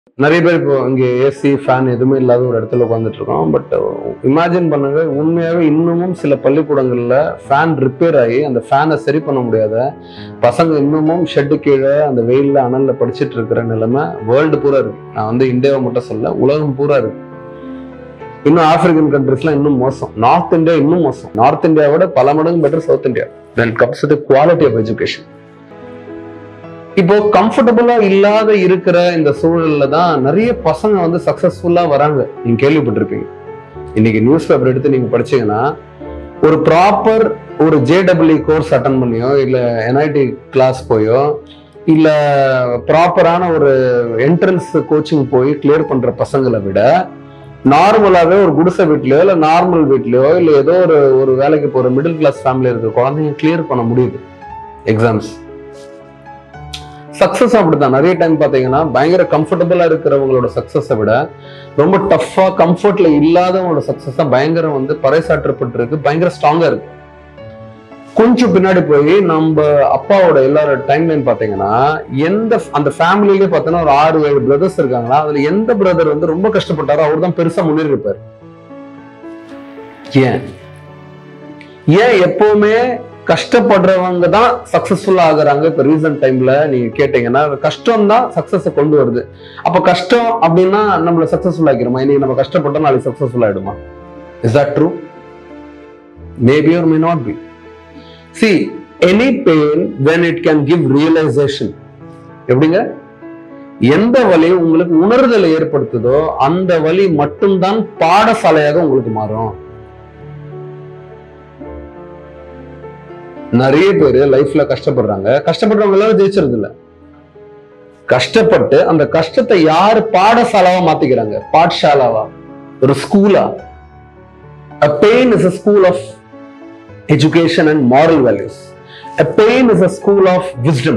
நிறைய பேர் இப்போ இங்க ஏசி ஃபேன் எதுவுமே இல்லாத ஒரு இடத்துல உட்காந்துட்டு இருக்கோம் பட் இமேஜின் பண்ணுங்க உண்மையாவே இன்னமும் சில பள்ளிக்கூடங்கள்ல ஃபேன் ரிப்பேர் ஆகி அந்த ஃபேனை சரி பண்ண முடியாத பசங்க இன்னமும் ஷெட்டு கீழே அந்த வெயில்ல அனல்ல படிச்சிட்டு இருக்கிற நிலைமை வேர்ல்டு பூரா இருக்கு நான் வந்து இந்தியாவை மட்டும் சொல்ல உலகம் பூரா இருக்கு இன்னும் ஆப்பிரிக்கன் கண்ட்ரிஸ்லாம் இன்னும் மோசம் நார்த் இந்தியா இன்னும் மோசம் நார்த் இந்தியாவோட பல மடங்கு better south India then comes to quality of education இப்போ கம்ஃபர்டபுளா இல்லாத இருக்கிற இந்த சூழல்ல தான் நிறைய பசங்க வந்து சக்சஸ்ஃபுல்லா வராங்க நீங்க கேள்விப்பட்டிருப்பீங்க இன்னைக்கு நியூஸ் பேப்பர் எடுத்து நீங்க படிச்சீங்கன்னா ஒரு ப்ராப்பர் ஒரு ஜேடபிள்யூ கோர்ஸ் அட்டன் பண்ணியோ இல்ல என்ஐடி கிளாஸ் போயோ இல்ல ப்ராப்பரான ஒரு என்ட்ரன்ஸ் கோச்சிங் போய் கிளியர் பண்ற பசங்களை விட நார்மலாவே ஒரு குடிசை வீட்லயோ இல்ல நார்மல் வீட்லயோ இல்ல ஏதோ ஒரு ஒரு வேலைக்கு போற மிடில் கிளாஸ் ஃபேமிலி இருக்கிற குழந்தைங்க கிளியர் பண்ண முடியுது எக்ஸாம்ஸ் சக்சஸ் அப்படிதான் நிறைய டைம் பாத்தீங்கன்னா பயங்கர கம்ஃபர்டபுளா இருக்கிறவங்களோட சக்சஸை விட ரொம்ப டஃப்பா கம்ஃபர்ட்ல இல்லாதவங்களோட சக்சஸ் தான் பயங்கரம் வந்து பறைசாற்றப்பட்டிருக்கு பயங்கர ஸ்ட்ராங்கா இருக்கு கொஞ்சம் பின்னாடி போய் நம்ம அப்பாவோட எல்லாரோட டைம் லைன் பாத்தீங்கன்னா எந்த அந்த ஃபேமிலியிலே பார்த்தோன்னா ஒரு ஆறு ஏழு பிரதர்ஸ் இருக்காங்களா அதுல எந்த பிரதர் வந்து ரொம்ப கஷ்டப்பட்டாரோ அவர் தான் பெருசா முன்னேறி இருப்பார் ஏன் ஏன் எப்பவுமே கஷ்டப்படுறவங்க தான் சக்சஸ்ஃபுல்லா ஆகுறாங்க இப்ப ரீசன்ட் டைம்ல நீங்க கேட்டீங்கன்னா கஷ்டம் தான் சக்சஸ் கொண்டு வருது அப்ப கஷ்டம் அப்படின்னா நம்மள சக்சஸ்ஃபுல் ஆக்கிருமா இன்னைக்கு நம்ம கஷ்டப்பட்டோம் நாளைக்கு சக்சஸ்ஃபுல் ஆயிடுமா is that true maybe or may not be see any pain when it can give realization எப்படிங்க எந்த வலி உங்களுக்கு உணர்தலை ஏற்படுத்துதோ அந்த வலி மட்டும்தான் பாடசாலையாக உங்களுக்கு மாறும் நிறைய பேர் லைஃப்ல கஷ்டப்படுறாங்க கஷ்டப்படுறவங்க எல்லாரும் ஜெயிச்சிருது இல்ல கஷ்டப்பட்டு அந்த கஷ்டத்தை யாரு பாடசாலாவா மாத்திக்கிறாங்க பாட்சாலாவா ஒரு ஸ்கூலா A pain is a school of education and moral values. A pain is a school of wisdom.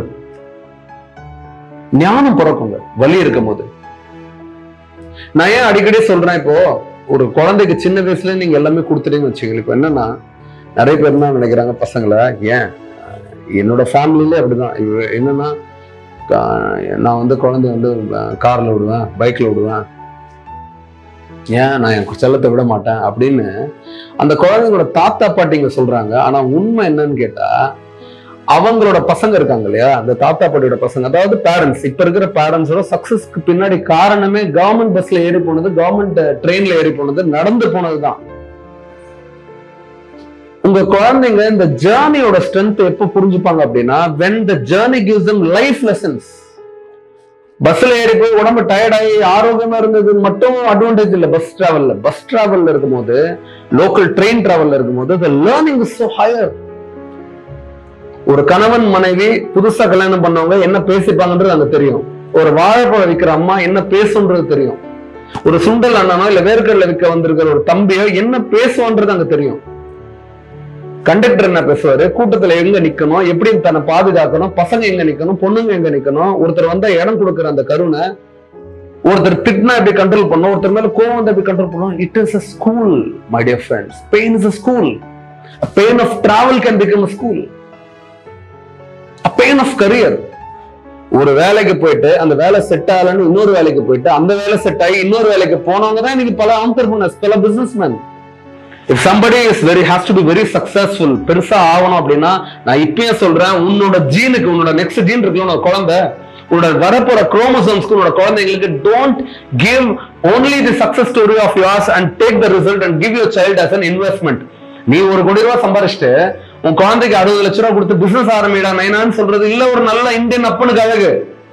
ஞானம் பிறக்குங்க வலி இருக்கும் போது நான் ஏன் அடிக்கடி சொல்றேன் இப்போ ஒரு குழந்தைக்கு சின்ன வயசுல நீங்க எல்லாமே கொடுத்துட்டீங்கன்னு வச்சுக்கோங்க இப்போ என்னன்னா நிறைய பேர் என்ன நினைக்கிறாங்க பசங்களை ஏன் என்னோட ஃபேமிலியிலே அப்படிதான் இவ- என்னன்னா கா- நான் வந்து குழந்தைய வந்து கார்ல விடுவேன் பைக்ல விடுவேன் ஏன் நான் என் செல்லத்தை விட மாட்டேன் அப்படின்னு அந்த குழந்தைங்களோட தாத்தா பாட்டிங்க சொல்றாங்க ஆனா உண்மை என்னன்னு கேட்டா அவங்களோட பசங்க இருக்காங்க இல்லையா அந்த தாத்தா பாட்டியோட பசங்க அதாவது பேரண்ட்ஸ் இப்ப இருக்கிற பேரண்ட்ஸோட சக்சஸ்க்கு பின்னாடி காரணமே கவர்மெண்ட் பஸ்ல ஏறி போனது கவர்மெண்ட் ட்ரெயின்ல ஏறி போனது நடந்து போனதுதான் உங்க குழந்தைங்க இந்த ஜேர்னியோட ஸ்ட்ரென்த் எப்ப புரிஞ்சுப்பாங்க அப்படின்னா when the journey gives them life lessons பஸ்ல ஏறி போய் உடம்பு டயர்ட் ஆகி ஆரோக்கியமா இருந்தது மட்டும் அட்வான்டேஜ் இல்ல பஸ் டிராவல்ல பஸ் டிராவல்ல இருக்கும்போது லோக்கல் ட்ரெயின் டிராவல்ல இருக்கும்போது the learning is so higher ஒரு கணவன் மனைவி புதுசா கல்யாணம் பண்ணவங்க என்ன பேசிப்பாங்கன்றது அங்க தெரியும் ஒரு வாழைப்பழம் விற்கிற அம்மா என்ன பேசுன்றது தெரியும் ஒரு சுண்டல் அண்ணனோ இல்ல வேர்க்கடல விற்க வந்திருக்கிற ஒரு தம்பியோ என்ன பேசுவோன்றது அங்க தெரியும் கண்டக்டர் என்ன பேசுவாரு கூட்டத்துல எங்க நிக்கணும் எப்படி தன்னை பாதுகாக்கணும் பசங்க எங்க நிக்கணும் பொண்ணுங்க எங்க நிக்கணும் ஒருத்தர் வந்தா இடம் கொடுக்குற அந்த கருணை ஒருத்தர் திட்டினா எப்படி கண்ட்ரோல் பண்ணும் ஒருத்தர் மேல கோவம் வந்து எப்படி கண்ட்ரோல் பண்ணும் it is a school my dear friends pain is a school pain of travel can become school pain of career ஒரு வேலைக்கு போயிட்டு அந்த வேலை செட் ஆகலன்னு இன்னொரு வேலைக்கு போயிட்டு அந்த வேலை செட் ஆகி இன்னொரு வேலைக்கு போனவங்க தான் இன்னைக்கு பல ஆண்டர்பனர்ஸ் பல businessman if somebody is very has to be very successful பெருசா ஆகணும் அப்படின்னா நான் இப்பயே சொல்றேன் உன்னோட ஜீனுக்கு உன்னோட நெக்ஸ்ட் ஜீன் இருக்குல்ல உன்னோட குழந்தை உன்னோட வரப்போற குரோமோசோம்ஸ்க்கு உன்னோட குழந்தைங்களுக்கு don't give only the success story of yours and take the result and give your child as an investment நீ ஒரு கோடி ரூபாய் சம்பாரிச்சுட்டு உன் குழந்தைக்கு அறுபது லட்ச ரூபாய் கொடுத்து பிசினஸ் ஆரம்பிடா நைனான்னு சொல்றது இல்ல ஒரு நல்ல இந்தியன் அப்பனுக்கு அழகு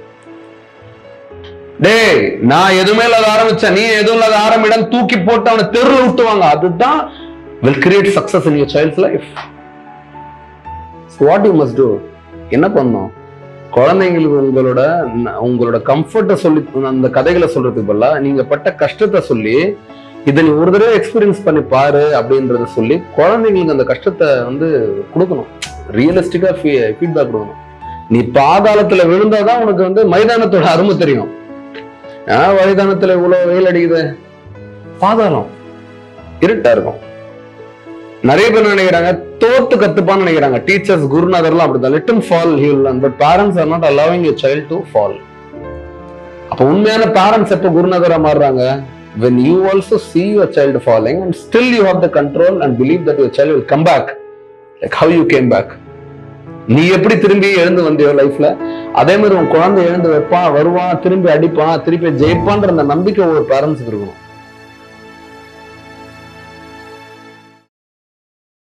டேய் நான் எதுவுமே இல்லாத ஆரம்பிச்சேன் நீ எதுவும் இல்லாத ஆரம்பிடம் தூக்கி போட்டு அவனை தெருல விட்டுவாங்க அதுதான் will create success in your child's life so what you must do என்ன பண்ணணும் குழந்தைங்களுக்கு உங்களோட ந- உங்களோட கம்ஃபர்ட்டை சொல்லி அந்த கதைகளை சொல்றதுக்கு பதிலா நீங்க பட்ட கஷ்டத்தை சொல்லி இதை நீ ஒரு தடவை எக்ஸ்பீரியன்ஸ் பண்ணி பாரு அப்படின்றத சொல்லி குழந்தைங்களுக்கு அந்த கஷ்டத்தை வந்து கொடுக்கணும் ரியலிஸ்டிக்கா ஃபீட்பேக் கொடுக்கணும் நீ பாதாளத்துல விழுந்தாதான் உனக்கு வந்து மைதானத்தோட அருமை தெரியும் ஆஹ் மைதானத்துல இவ்வளவு வெயில் அடிக்குது பாதாளம் இருட்டா இருக்கும் நிறைய பேர் நினைக்கிறாங்க தோத்து கத்துப்பான்னு நினைக்கிறாங்க டீச்சர்ஸ் குருநாதர்லாம் அப்படிதான் லிட்டன் fall heal but parents are not allowing you child to fall அப்ப உண்மையான பேரண்ட்ஸ் எப்ப குருநகரா மாறுறாங்க when you also see your child falling and still you have the control and believe that your child will come back like how you came back நீ எப்படி திரும்பி எழுந்து வந்தியோ லைஃப்ல அதே மாதிரி உன் குழந்தை எழுந்து வைப்பான் வருவான் திரும்பி அடிப்பான் திருப்பி ஜெயிப்பான்ற அந்த நம்பிக்கை ஒரு பேரண்ட்ஸுக்கு இருக்கணும்